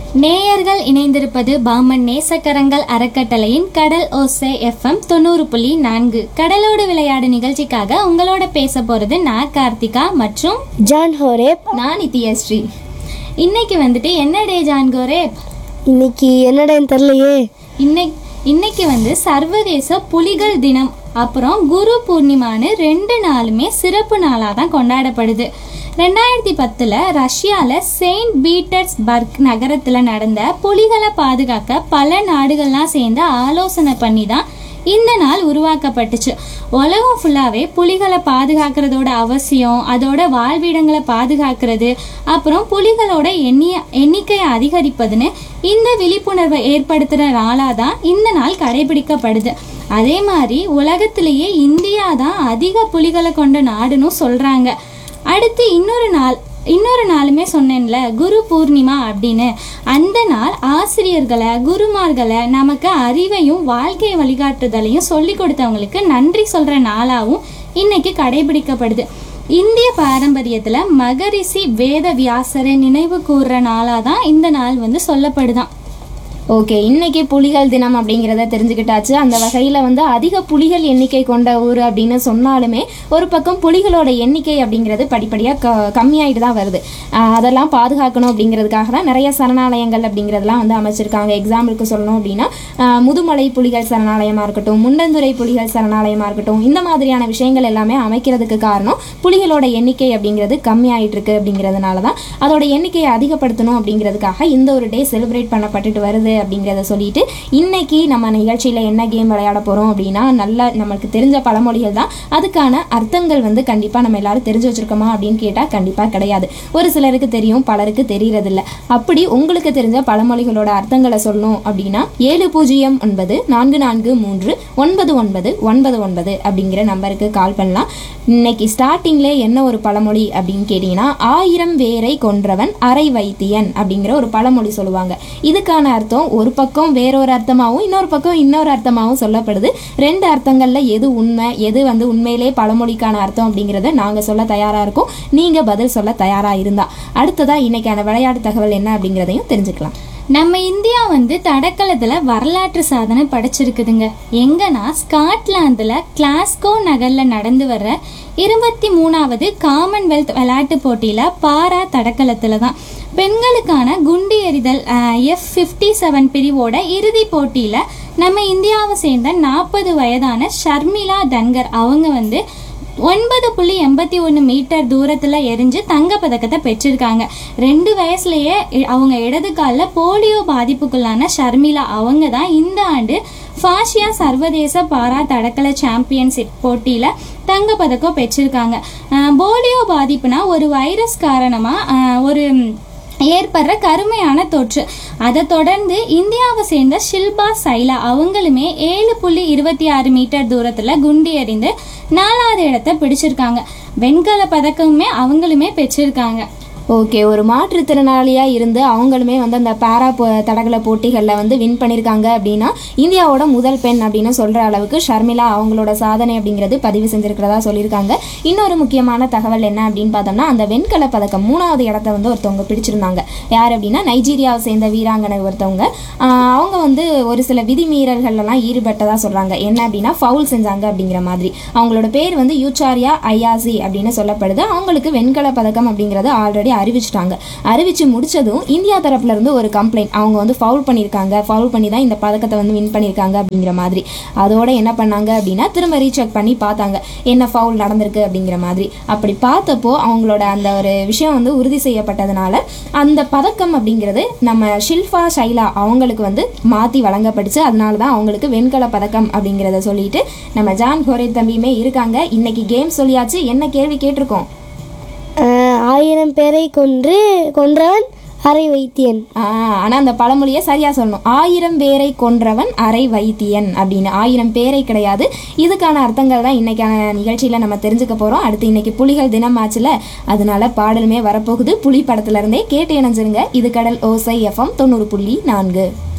நேயர்கள் இணைந்திருப்பது பாமன் நேசக்கரங்கள் அறக்கட்டளையின் கடல் ஓசை எஃப்எம் தொண்ணூறு புள்ளி நான்கு கடலோடு விளையாடு நிகழ்ச்சிக்காக உங்களோட பேச போறது நான் கார்த்திகா மற்றும் ஜான் ஹோரேப் நான் நித்யஸ்ரீ இன்னைக்கு வந்துட்டு என்ன டே ஜான்கோரேப் இன்னைக்கு என்னடான்னு தெரிலையே இன்னைக்கு இன்னைக்கு வந்து சர்வதேச புலிகள் தினம் அப்புறம் குரு பூர்ணிமான்னு ரெண்டு நாளுமே சிறப்பு நாளாக தான் கொண்டாடப்படுது ரெண்டாயிரத்தி பத்தில் ரஷ்யாவில் செயின்ட் பீட்டர்ஸ்பர்க் நகரத்தில் நடந்த புலிகளை பாதுகாக்க பல நாடுகள்லாம் சேர்ந்து ஆலோசனை பண்ணி தான் இந்த நாள் உருவாக்கப்பட்டுச்சு உலகம் ஃபுல்லாகவே புலிகளை பாதுகாக்கிறதோட அவசியம் அதோட வாழ்விடங்களை பாதுகாக்கிறது அப்புறம் புலிகளோட எண்ணிய எண்ணிக்கையை அதிகரிப்பதுன்னு இந்த விழிப்புணர்வை ஏற்படுத்துகிற நாளாக தான் இந்த நாள் கடைபிடிக்கப்படுது அதே மாதிரி உலகத்திலேயே இந்தியா தான் அதிக புலிகளை கொண்ட நாடுன்னு சொல்கிறாங்க அடுத்து இன்னொரு நாள் இன்னொரு நாளுமே சொன்னேன்ல குரு பூர்ணிமா அப்படின்னு அந்த நாள் ஆசிரியர்களை குருமார்களை நமக்கு அறிவையும் வாழ்க்கை வழிகாட்டுதலையும் சொல்லி கொடுத்தவங்களுக்கு நன்றி சொல்கிற நாளாகவும் இன்னைக்கு கடைபிடிக்கப்படுது இந்திய பாரம்பரியத்தில் மகரிஷி வேத வியாசரை நினைவு கூர்ற நாளாக தான் இந்த நாள் வந்து சொல்லப்படுதான் ஓகே இன்னைக்கு புலிகள் தினம் அப்படிங்கிறத தெரிஞ்சுக்கிட்டாச்சு அந்த வகையில் வந்து அதிக புலிகள் எண்ணிக்கை கொண்ட ஊர் அப்படின்னு சொன்னாலுமே ஒரு பக்கம் புலிகளோட எண்ணிக்கை அப்படிங்கிறது படிப்படியாக க கம்மியாயிட்டு தான் வருது ஆஹ் அதெல்லாம் பாதுகாக்கணும் அப்படிங்கிறதுக்காக தான் நிறைய சரணாலயங்கள் அப்படிங்கிறதெல்லாம் வந்து அமைச்சிருக்காங்க எக்ஸாம்பிளுக்கு சொல்லணும் அப்படின்னா ஆஹ் முதுமலை புலிகள் சரணாலயமாக இருக்கட்டும் முண்டந்துறை புலிகள் சரணாலயமாக இருக்கட்டும் இந்த மாதிரியான விஷயங்கள் எல்லாமே அமைக்கிறதுக்கு காரணம் புலிகளோட எண்ணிக்கை அப்படிங்கிறது கம்மியாயிட்டு இருக்கு அப்படிங்கிறதுனால தான் அதோட எண்ணிக்கையை அதிகப்படுத்தணும் அப்படிங்கிறதுக்காக இந்த ஒரு டே செலிப்ரேட் பண்ணப்பட்டுட்டு வருது அப்படிங்கிறத சொல்லிட்டு இன்னைக்கு நம்ம நிகழ்ச்சியில் என்ன கேம் விளையாட போகிறோம் அப்படின்னா நல்லா நமக்கு தெரிஞ்ச பழமொழிகள் தான் அதுக்கான அர்த்தங்கள் வந்து கண்டிப்பாக நம்ம எல்லாரும் தெரிஞ்சு வச்சிருக்கோமா அப்படின்னு கேட்டால் கண்டிப்பாக கிடையாது ஒரு சிலருக்கு தெரியும் பலருக்கு தெரியறதில்ல அப்படி உங்களுக்கு தெரிஞ்ச பழமொழிகளோட அர்த்தங்களை சொல்லணும் அப்படின்னா ஏழு பூஜ்ஜியம் ஒன்பது நான்கு நான்கு மூன்று ஒன்பது ஒன்பது ஒன்பது ஒன்பது அப்படிங்கிற நம்பருக்கு கால் பண்ணலாம் இன்னைக்கு ஸ்டார்டிங்ல என்ன ஒரு பழமொழி அப்படின்னு கேட்டிங்கன்னா ஆயிரம் வேரை கொன்றவன் அரை வைத்தியன் அப்படிங்கிற ஒரு பழமொழி சொல்லுவாங்க இதுக்கான அர்த்தம் ஒரு பக்கம் வேறொரு அர்த்தமாகவும் இன்னொரு பக்கம் இன்னொரு அர்த்தமாகவும் சொல்லப்படுது ரெண்டு அர்த்தங்கள்ல எது உண்மை எது வந்து உண்மையிலே பழமொழிக்கான அர்த்தம் அப்படிங்கிறத நாங்கள் சொல்ல தயாரா இருக்கோம் நீங்க பதில் சொல்ல தயாரா இருந்தா அடுத்ததா இன்னைக்கான விளையாட்டு தகவல் என்ன அப்படிங்கிறதையும் தெரிஞ்சுக்கலாம் நம்ம இந்தியா வந்து தடகளத்துல வரலாற்று சாதனை படைச்சிருக்குதுங்க எங்கன்னா ஸ்காட்லாந்துல கிளாஸ்கோ நகர்ல நடந்து வர்ற இருபத்தி மூணாவது காமன்வெல்த் விளையாட்டு போட்டியில பாரா தடகளத்துல தான் பெண்களுக்கான குண்டு எறிதல் எஃப் ஃபிஃப்டி செவன் பிரிவோட இறுதி போட்டியில நம்ம இந்தியாவை சேர்ந்த நாற்பது வயதான ஷர்மிளா தன்கர் அவங்க வந்து ஒன்பது புள்ளி எண்பத்தி ஒன்று மீட்டர் தூரத்தில் எரிஞ்சு தங்கப்பதக்கத்தை பெற்றிருக்காங்க ரெண்டு வயசுலயே இ- அவங்க இடது காலில் போலியோ பாதிப்புக்குள்ளான ஷர்மிளா அவங்க தான் இந்த ஆண்டு ஃபாஷியா சர்வதேச பாரா தடகள சாம்பியன்ஷிப் போட்டியில் தங்கப்பதக்கம் பெற்றிருக்காங்க அஹ் போலியோ பாதிப்புனா ஒரு வைரஸ் காரணமாக ஒரு ஏற்படுற கருமையான தொற்று அதை தொடர்ந்து இந்தியாவை சேர்ந்த ஷில்பா சைலா அவங்களுமே ஏழு புள்ளி இருபத்தி ஆறு மீட்டர் தூரத்தில் குண்டு எறிந்து நாலாவது இடத்தை பிடிச்சிருக்காங்க வெண்கல பதக்கமுமே அவங்களுமே பெற்றிருக்காங்க ஓகே ஒரு மாற்றுத்திறனாளியா இருந்து அவங்களுமே வந்து அந்த பாரா போ- தடகள போட்டிகளில் வந்து வின் பண்ணியிருக்காங்க அப்படின்னா இந்தியாவோட முதல் பெண் அப்படின்னு சொல்ற அளவுக்கு ஷர்மிளா அவங்களோட சாதனை அப்படிங்கிறது பதிவு செஞ்சிருக்கிறதா சொல்லியிருக்காங்க இன்னொரு முக்கியமான தகவல் என்ன அப்படின்னு பார்த்தோம்னா அந்த வெண்கல பதக்கம் மூணாவது இடத்த வந்து ஒருத்தவங்க பிடிச்சிருந்தாங்க யார் அப்படின்னா நைஜீரியாவை சேர்ந்த வீராங்கனை ஒருத்தவங்க ஆஹ் அவங்க வந்து ஒரு சில விதிமீறல்கள்லாம் ஈடுபட்டதா சொல்றாங்க என்ன அப்படின்னா ஃபவுல் செஞ்சாங்க அப்படிங்கிற மாதிரி அவங்களோட பேர் வந்து யூச்சாரியா ஐயாசி அப்படின்னு சொல்லப்படுது அவங்களுக்கு வெண்கல பதக்கம் அப்படிங்கறது ஆல்ரெடி அறிவிச்சிட்டாங்க அறிவிச்சு முடிச்சதும் இந்தியா தரப்புல இருந்து ஒரு கம்ப்ளைண்ட் அவங்க வந்து ஃபவுல் பண்ணியிருக்காங்க ஃபவுல் பண்ணி தான் இந்த பதக்கத்தை வந்து வின் பண்ணியிருக்காங்க அப்படிங்கிற மாதிரி அதோட என்ன பண்ணாங்க அப்படின்னா திரும்ப ரீசெக் பண்ணி பார்த்தாங்க என்ன ஃபவுல் நடந்திருக்கு அப்படிங்கிற மாதிரி அப்படி பார்த்தப்போ அவங்களோட அந்த ஒரு விஷயம் வந்து உறுதி செய்யப்பட்டதுனால அந்த பதக்கம் அப்படிங்கிறது நம்ம ஷில்பா ஷைலா அவங்களுக்கு வந்து மாற்றி வழங்கப்பட்டுச்சு அதனால தான் அவங்களுக்கு வெண்கல பதக்கம் அப்படிங்கிறத சொல்லிட்டு நம்ம ஜான் கோரே தம்பியுமே இருக்காங்க இன்னைக்கு கேம் சொல்லியாச்சு என்ன கேள்வி கேட்டிருக்கோம் அஹ், ஆயிரம் பேரை கொன்று கொன்றவன் அரை வைத்தியன் ஆனால் அந்த பழமொழியை சரியாக சொல்லணும் ஆயிரம் பேரை கொன்றவன் அரை வைத்தியன் அப்படின்னு ஆயிரம் பேரை கிடையாது இதுக்கான அர்த்தங்கள் தான் இன்னைக்கான நிகழ்ச்சியில் நம்ம தெரிஞ்சுக்க போகிறோம் அடுத்து இன்னைக்கு புலிகள் தினம் ஆச்சுல அதனால பாடலுமே வரப்போகுது புலி படத்துல இருந்தே கேட்டு இணைஞ்சிருங்க இது கடல் ஓசை எஃப்எம் தொண்ணூறு புள்ளி நான்கு